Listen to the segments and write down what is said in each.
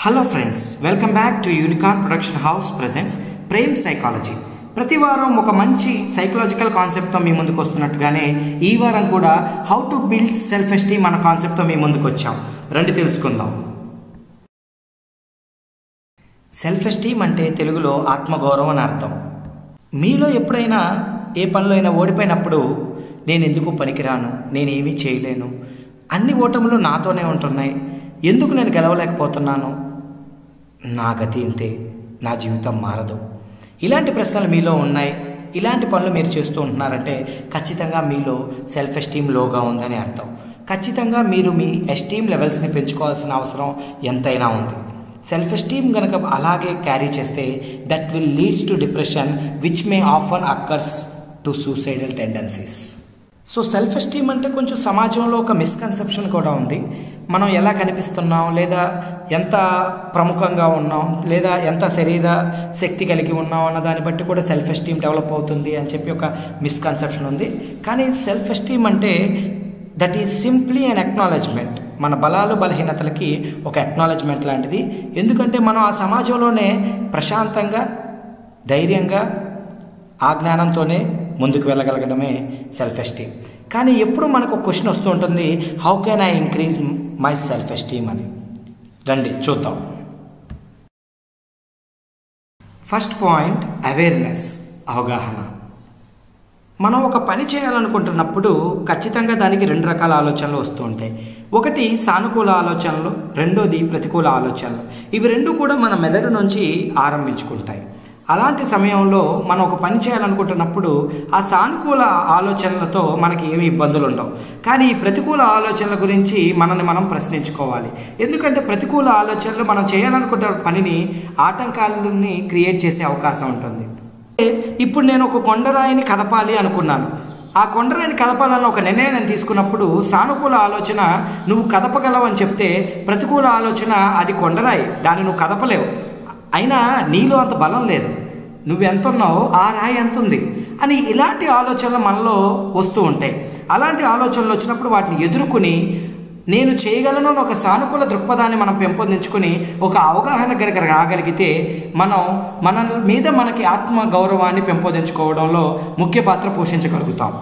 hello friends welcome back to unicorn production house presents Prem psychology ప్రతి వారం ఒక మంచి సైకలాజికల్ కాన్సెప్ట్తో మీ ముందుకు వస్తున్నట్టుగానే ఈ వారం కూడా how to build self esteem అన్న కాన్సెప్ట్తో మీ ముందుకు వచ్చాం రండి తెలుసుకుందాం సెల్ఫ్ ఎస్టీమ్ అంటే తెలుగులో ఆత్మగౌరవం అని అర్థం మీలో ఎప్పుడైనా ఏ పనిలో అయినా ఓడిపోయినప్పుడు నేను ఎందుకు పనికిరాను నేనేమీ చేయలేను అన్ని ఓటములు నాతోనే ఉంటున్నాయి ఎందుకు నేను గెలవలేకపోతున్నాను నా గతి ఇంతే నా జీవితం మారదు ఇలాంటి ప్రశ్నలు మీలో ఉన్నాయి ఇలాంటి పనులు మీరు చేస్తూ ఉంటున్నారంటే ఖచ్చితంగా మీలో సెల్ఫ్ ఎస్టీమ్ లోగా ఉందని అర్థం ఖచ్చితంగా మీరు మీ ఎస్టీమ్ లెవెల్స్ని పెంచుకోవాల్సిన అవసరం ఎంతైనా ఉంది సెల్ఫ్ ఎస్టీమ్ కనుక అలాగే క్యారీ చేస్తే that will leads to depression which may often occurs to suicidal tendencies so self esteem అంటే కొంచెం సమాజంలో ఒక మిస్కన్సెప్షన్ కూడా ఉంది మనం ఎలా కనిపిస్తున్నాం లేదా ఎంత ప్రముఖంగా ఉన్నాం లేదా ఎంత శరీర శక్తి కలిగి ఉన్నాం అన్న దాన్ని బట్టి కూడా సెల్ఫ్ ఎస్టీమ్ డెవలప్ అవుతుంది అని చెప్పి ఒక మిస్కన్సెప్షన్ ఉంది కానీ సెల్ఫ్ ఎస్టీమ్ అంటే that is simply an acknowledgement మన బలాలు బలహీనతలకి ఒక అక్నాలెడ్జ్మెంట్ లాంటిది ఎందుకంటే మనం ఆ సమాజంలోనే ప్రశాంతంగా ధైర్యంగా ఆ జ్ఞానంతోనే ముందుకు వెళ్ళగలగడమే సెల్ఫ్ ఎస్టీమ్ కానీ ఎప్పుడు మనకు ఒక క్వశ్చన్ వస్తూ ఉంటుంది how can I increase my self esteem అని రండి చూద్దాం ఫస్ట్ పాయింట్ అవేర్నెస్ అవగాహన మనం ఒక పని చేయాలనుకుంటున్నప్పుడు ఖచ్చితంగా దానికి రెండు రకాల ఆలోచనలు వస్తూ ఉంటాయి ఒకటి సానుకూల ఆలోచనలు రెండోది ప్రతికూల ఆలోచనలు ఇవి రెండు కూడా మన మెదడు నుంచి ఆరంభించుకుంటాయి అలాంటి సమయంలో మనం ఒక పని చేయాలనుకుంటున్నప్పుడు ఆ సానుకూల ఆలోచనలతో మనకి ఏమి ఇబ్బందులు ఉండవు కానీ ఈ ప్రతికూల ఆలోచనల గురించి మనల్ని మనం ప్రశ్నించుకోవాలి ఎందుకంటే ప్రతికూల ఆలోచనలు మనం చేయాలనుకుంటున్న పనిని ఆటంకాలని క్రియేట్ చేసే అవకాశం ఉంటుంది ఇప్పుడు నేను ఒక కొండరాయిని కదపాలి అనుకున్నాను ఆ కొండరాయిని కదపాలన్న ఒక నిర్ణయం నేను తీసుకున్నప్పుడు సానుకూల ఆలోచన నువ్వు కదపగలవు అని చెప్తే ప్రతికూల ఆలోచన అది కొండరాయి దాన్ని నువ్వు కదపలేవు అయినా నీలో అంత బలం లేదు నువ్వు ఎంత ఉన్నావో ఆ రాయి ఎంత ఉంది అని ఇలాంటి ఆలోచనలు మనలో వస్తూ ఉంటాయి అలాంటి ఆలోచనలు వచ్చినప్పుడు వాటిని ఎదుర్కొని నేను చేయగలను అని ఒక సానుకూల దృక్పథాన్ని మనం పెంపొందించుకొని ఒక అవగాహన కనుక రాగలిగితే మనం మన మీద మనకి ఆత్మ గౌరవాన్ని పెంపొందించుకోవడంలో ముఖ్య పాత్ర పోషించగలుగుతాం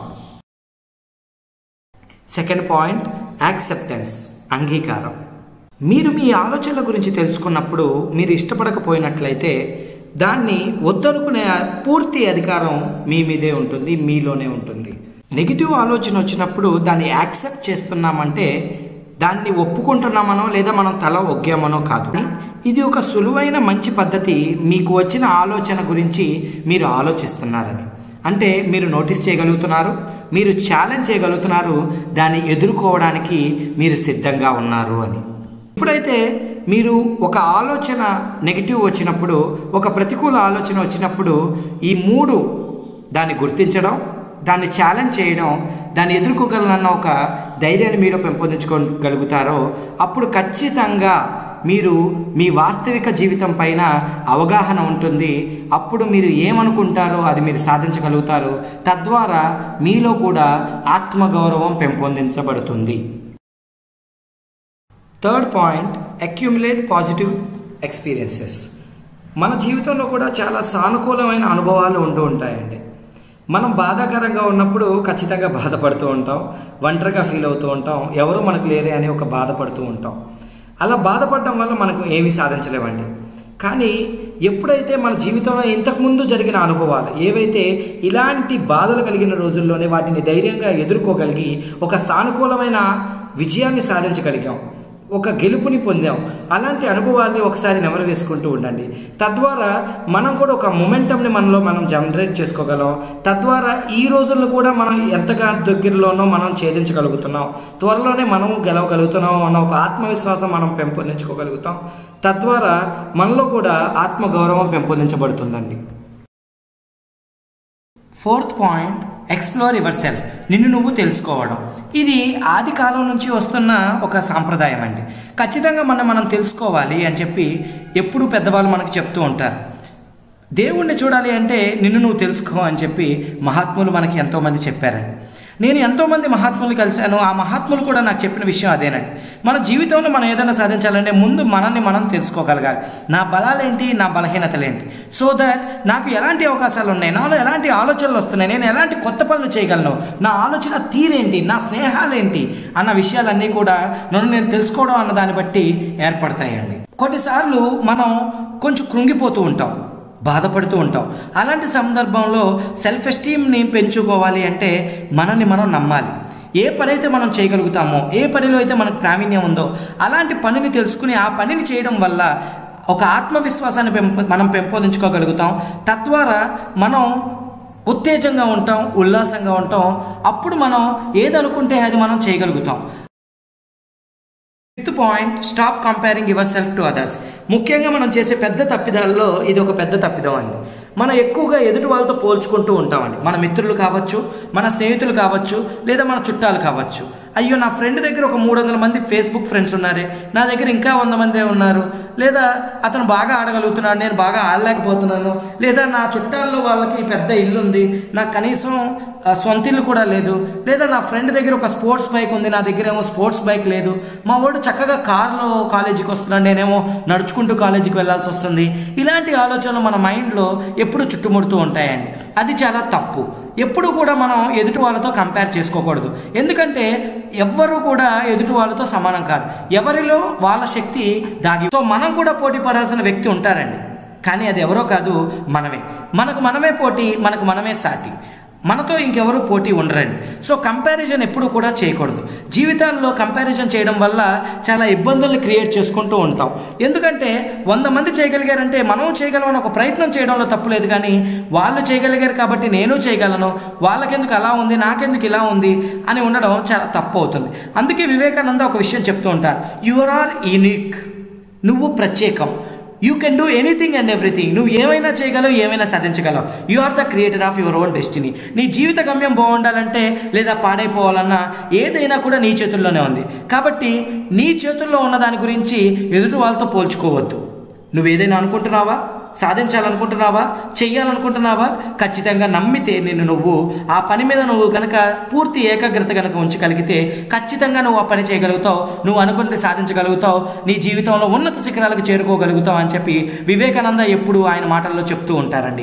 సెకండ్ పాయింట్ యాక్సెప్టెన్స్ అంగీకారం మీరు మీ ఆలోచనల గురించి తెలుసుకున్నప్పుడు మీరు ఇష్టపడకపోయినట్లయితే దాన్ని వద్దనుకునే పూర్తి అధికారం మీ మీదే ఉంటుంది మీలోనే ఉంటుంది నెగిటివ్ ఆలోచన వచ్చినప్పుడు దాన్ని యాక్సెప్ట్ చేస్తున్నామంటే దాన్ని ఒప్పుకుంటున్నామనో లేదా మనం తల ఒగ్గామనో కాదు ఇది ఒక సులువైన మంచి పద్ధతి మీకు వచ్చిన ఆలోచన గురించి మీరు ఆలోచిస్తున్నారని అంటే మీరు నోటీస్ చేయగలుగుతున్నారు మీరు ఛాలెంజ్ చేయగలుగుతున్నారు దాన్ని ఎదుర్కోవడానికి మీరు సిద్ధంగా ఉన్నారు అని ఎప్పుడైతే మీరు ఒక ఆలోచన నెగిటివ్ వచ్చినప్పుడు ఒక ప్రతికూల ఆలోచన వచ్చినప్పుడు ఈ మూడు దాన్ని గుర్తించడం దాన్ని ఛాలెంజ్ చేయడం దాన్ని ఎదుర్కోగలనన్న ఒక ధైర్యాన్ని మీరు పెంపొందించుకోగలుగుతారో అప్పుడు ఖచ్చితంగా మీరు మీ వాస్తవిక జీవితం పైన అవగాహన ఉంటుంది అప్పుడు మీరు ఏమనుకుంటారో అది మీరు సాధించగలుగుతారు తద్వారా మీలో కూడా ఆత్మగౌరవం పెంపొందించబడుతుంది third point accumulate positive experiences మన జీవితంలో కూడా చాలా సానుకూలమైన అనుభవాలు ఉంటూ ఉంటాయండి మనం బాధాకరంగా ఉన్నప్పుడు ఖచ్చితంగా బాధపడుతూ ఉంటాం ఒంటరిగా ఫీల్ అవుతూ ఉంటాం ఎవరు మనకు లేరే అని ఒక బాధపడుతూ ఉంటాం అలా బాధపడడం వల్ల మనకు ఏమీ సాధించలేమండి కానీ ఎప్పుడైతే మన జీవితంలో ఇంతకుముందు జరిగిన అనుభవాలు ఏవైతే ఇలాంటి బాధలు కలిగిన రోజుల్లోనే వాటిని ధైర్యంగా ఎదుర్కోగలిగి ఒక సానుకూలమైన విజయాన్ని సాధించగలిగాం ఒక గెలుపుని పొందాం అలాంటి అనుభవాల్ని ఒకసారి నెమరు వేసుకుంటూ ఉండండి తద్వారా మనం కూడా ఒక మొమెంటంని మనలో మనం జనరేట్ చేసుకోగలం తద్వారా ఈ రోజుల్లో కూడా మనం ఎంతగా దగ్గరలోనో మనం ఛేదించగలుగుతున్నాం త్వరలోనే మనము గెలవగలుగుతున్నాం అన్న ఒక ఆత్మవిశ్వాసం మనం పెంపొందించుకోగలుగుతాం తద్వారా మనలో కూడా ఆత్మగౌరవం పెంపొందించబడుతుందండి fourth point explore your self నిన్ను నువ్వు తెలుసుకోవడం ఇది ఆది కాలం నుంచి వస్తున్న ఒక సాంప్రదాయం అండి ఖచ్చితంగా మనం మనం తెలుసుకోవాలి అని చెప్పి ఎప్పుడు పెద్దవాళ్ళు మనకు చెప్తూ ఉంటారు దేవుణ్ణి చూడాలి అంటే నిన్ను నువ్వు తెలుసుకో అని చెప్పి మహాత్ములు మనకి ఎంతోమంది చెప్పారండి నేను ఎంతోమంది మహాత్ములు కలిశాను ఆ మహాత్ములు కూడా నాకు చెప్పిన విషయం అదేనండి మన జీవితంలో మనం ఏదైనా సాధించాలంటే ముందు మనల్ని మనం తెలుసుకోగలగాలి నా బలాలేంటి నా బలహీనతలేంటి సో దట్ నాకు ఎలాంటి అవకాశాలు ఉన్నాయి నాలో ఎలాంటి ఆలోచనలు వస్తున్నాయి నేను ఎలాంటి కొత్త పనులు చేయగలను నా ఆలోచన తీరేంటి నా స్నేహాలేంటి అన్న విషయాలన్నీ కూడా నన్ను నేను తెలుసుకోవడం అన్న దాన్ని బట్టి ఏర్పడతాయండి కొన్నిసార్లు మనం కొంచెం కృంగిపోతూ ఉంటాం బాధపడుతూ ఉంటాం అలాంటి సందర్భంలో సెల్ఫ్ ఎస్టీమ్ని పెంచుకోవాలి అంటే మనల్ని మనం నమ్మాలి ఏ పని అయితే మనం చేయగలుగుతామో ఏ పనిలో అయితే మనకు ప్రావీణ్యం ఉందో అలాంటి పనిని తెలుసుకుని ఆ పనిని చేయడం వల్ల ఒక ఆత్మవిశ్వాసాన్ని పెంపొ మనం పెంపొందించుకోగలుగుతాం తద్వారా మనం ఉత్తేజంగా ఉంటాం ఉల్లాసంగా ఉంటాం అప్పుడు మనం ఏదనుకుంటే అది మనం చేయగలుగుతాం fifth point stop comparing your self to others ముఖ్యంగా మనం చేసే పెద్ద తప్పిదాల్లో ఇది ఒక పెద్ద తప్పిదం అండి మనం ఎక్కువగా ఎదుటి వాళ్ళతో పోల్చుకుంటూ ఉంటామండి మన మిత్రులు కావచ్చు మన స్నేహితులు కావచ్చు లేదా మన చుట్టాలు కావచ్చు అయ్యో నా ఫ్రెండ్ దగ్గర ఒక మూడు వందల మంది ఫేస్బుక్ ఫ్రెండ్స్ ఉన్నారే నా దగ్గర ఇంకా వంద మందే ఉన్నారు లేదా అతను బాగా ఆడగలుగుతున్నాడు నేను బాగా ఆడలేకపోతున్నాను లేదా నా చుట్టాల్లో వాళ్ళకి పెద్ద ఇల్లు ఉంది నాకు కనీసం ఆ, సొంత ఇల్లు కూడా లేదు లేదా నా ఫ్రెండ్ దగ్గర ఒక స్పోర్ట్స్ బైక్ ఉంది నా దగ్గర ఏమో స్పోర్ట్స్ బైక్ లేదు మా వాడు చక్కగా కారులో కాలేజీకి వస్తున్నాడు నేనేమో నడుచుకుంటూ కాలేజీకి వెళ్ళాల్సి వస్తుంది ఇలాంటి ఆలోచనలు మన మైండ్లో ఎప్పుడు చుట్టుముడుతూ ఉంటాయండి అది చాలా తప్పు ఎప్పుడు కూడా మనం ఎదుటి వాళ్ళతో కంపేర్ చేసుకోకూడదు ఎందుకంటే ఎవ్వరు కూడా ఎదుటి వాళ్ళతో సమానం కాదు ఎవరిలో వాళ్ళ శక్తి దాగి సో మనం కూడా పోటీ పడాల్సిన వ్యక్తి ఉంటారండి కానీ అది ఎవరో కాదు మనమే మనకు మనమే పోటీ మనకు మనమే సాటి మనతో ఇంకెవరు పోటీ ఉండరండి సో కంపారిజన్ ఎప్పుడు కూడా చేయకూడదు జీవితాల్లో కంపారిజన్ చేయడం వల్ల చాలా ఇబ్బందుల్ని క్రియేట్ చేసుకుంటూ ఉంటాం ఎందుకంటే వంద మంది చేయగలిగారంటే మనం చేయగలమని ఒక ప్రయత్నం చేయడంలో తప్పులేదు కానీ వాళ్ళు చేయగలిగారు కాబట్టి నేను చేయగలను వాళ్ళకెందుకు అలా ఉంది నాకెందుకు ఇలా ఉంది అని ఉండడం చాలా తప్పు అవుతుంది అందుకే వివేకానంద ఒక విషయం చెప్తూ ఉంటారు యువర్ ఆర్ యూనిక్ నువ్వు ప్రత్యేకం you can do anything and everything నువ్వు ఏమైనా చేయగలవు ఏమైనా సాధించగలవు you are the creator of your own destiny నీ జీవిత గమ్యం బాగుండాలంటే లేదా పాడైపోవాలన్నా ఏదైనా కూడా నీ చేతుల్లోనే ఉంది కాబట్టి నీ చేతుల్లో ఉన్న దాని గురించి ఎదుటి వాళ్ళతో పోల్చుకోవద్దు నువ్వు ఏదైనా అనుకుంటున్నావా సాధించాలనుకుంటున్నావా చెయ్యాలనుకుంటున్నావా ఖచ్చితంగా నమ్మితే నిన్ను నువ్వు ఆ పని మీద నువ్వు కనుక పూర్తి ఏకాగ్రత కనుక ఉంచగలిగితే ఖచ్చితంగా నువ్వు ఆ పని చేయగలుగుతావు నువ్వు అనుకున్నది సాధించగలుగుతావు నీ జీవితంలో ఉన్నత శిఖరాలకు చేరుకోగలుగుతావు అని చెప్పి వివేకానంద ఎప్పుడు ఆయన మాటల్లో చెప్తూ ఉంటారండి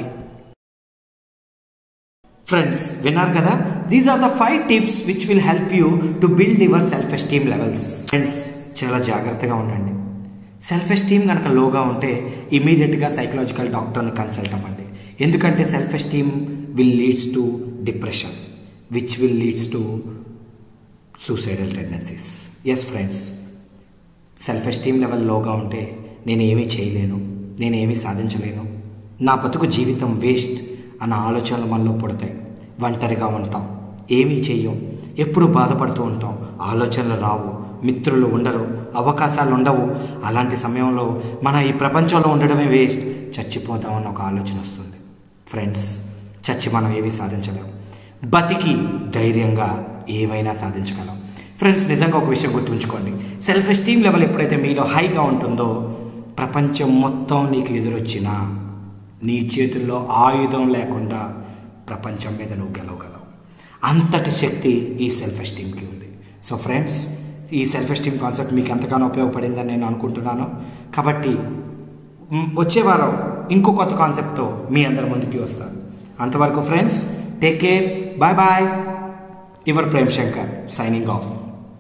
ఫ్రెండ్స్ విన్నారు కదా these are the five tips which will help you to build your self esteem levels friends చాలా జాగ్రత్తగా ఉండండి సెల్ఫ్ ఎస్టీమ్ కనుక లోగా ఉంటే ఇమీడియట్గా సైకలాజికల్ డాక్టర్ని కన్సల్ట్ అవ్వండి ఎందుకంటే self esteem will leads to depression which will leads to suicidal tendencies yes friends self esteem level లోగా ఉంటే నేను ఏమీ చేయలేను నేను ఏమీ సాధించలేను నా బతుకు జీవితం వేస్ట్ అన్న ఆలోచనలు మనలో పుడతాయి ఒంటరిగా ఉంటాం ఏమీ చెయ్యం ఎప్పుడు బాధపడుతూ ఉంటాం ఆలోచనలు రావు మిత్రులు ఉండరు అవకాశాలు ఉండవు అలాంటి సమయంలో మన ఈ ప్రపంచంలో ఉండడమే వేస్ట్ చచ్చిపోదామన్న ఒక ఆలోచన వస్తుంది ఫ్రెండ్స్ చచ్చి మనం ఏమీ సాధించలేం బతికి ధైర్యంగా ఏమైనా సాధించగలం ఫ్రెండ్స్ నిజంగా ఒక విషయం గుర్తుంచుకోండి సెల్ఫ్ ఎస్టీమ్ లెవెల్ ఎప్పుడైతే మీలో హైగా ఉంటుందో ప్రపంచం మొత్తం నీకు ఎదురొచ్చినా నీ చేతుల్లో ఆయుధం లేకుండా ప్రపంచం మీద నువ్వు గెలవగలవు అంతటి శక్తి ఈ సెల్ఫ్ ఎస్టీమ్కి ఉంది సో ఫ్రెండ్స్ ఈ సెల్ఫ్ ఎస్టీమ్ కాన్సెప్ట్ మీకు ఎంతగానో ఉపయోగపడిందని నేను అనుకుంటున్నాను కాబట్టి మ్, వచ్చే వారం ఇంకో కొత్త కాన్సెప్ట్తో మీ అందరి ముందుకి వస్తాను అంతవరకు friends take care bye bye your Prem Shankar signing off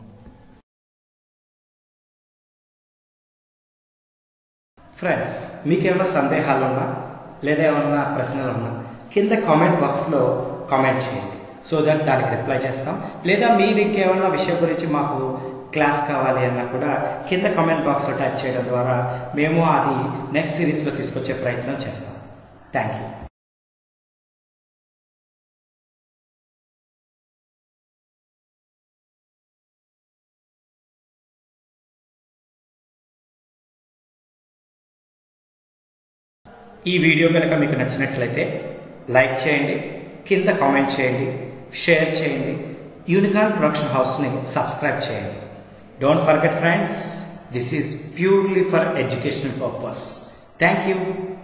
friends మీకు ఏమైనా సందేహాలు ఉన్నా లేదా ఏమన్నా ప్రశ్నలు ఉన్నా కింద కామెంట్ బాక్స్లో కామెంట్ చేయండి సో దట్ దానికి రిప్లై చేస్తాం లేదా మీరు ఇంకేమన్నా విషయం గురించి మాకు క్లాస్ కావాలి అన్నా కూడా కింద కామెంట్ బాక్స్లో టైప్ చేయడం ద్వారా మేము అది నెక్స్ట్ సిరీస్లో తీసుకొచ్చే ప్రయత్నం చేస్తాం థ్యాంక్ యూ ఈ వీడియో కనుక మీకు నచ్చినట్లయితే లైక్ చేయండి కింద కామెంట్ చేయండి షేర్ చేయండి యూనికాన్ ప్రొడక్షన్ హౌస్ని సబ్స్క్రైబ్ చేయండి don't forget friends this is purely for educational purpose thank you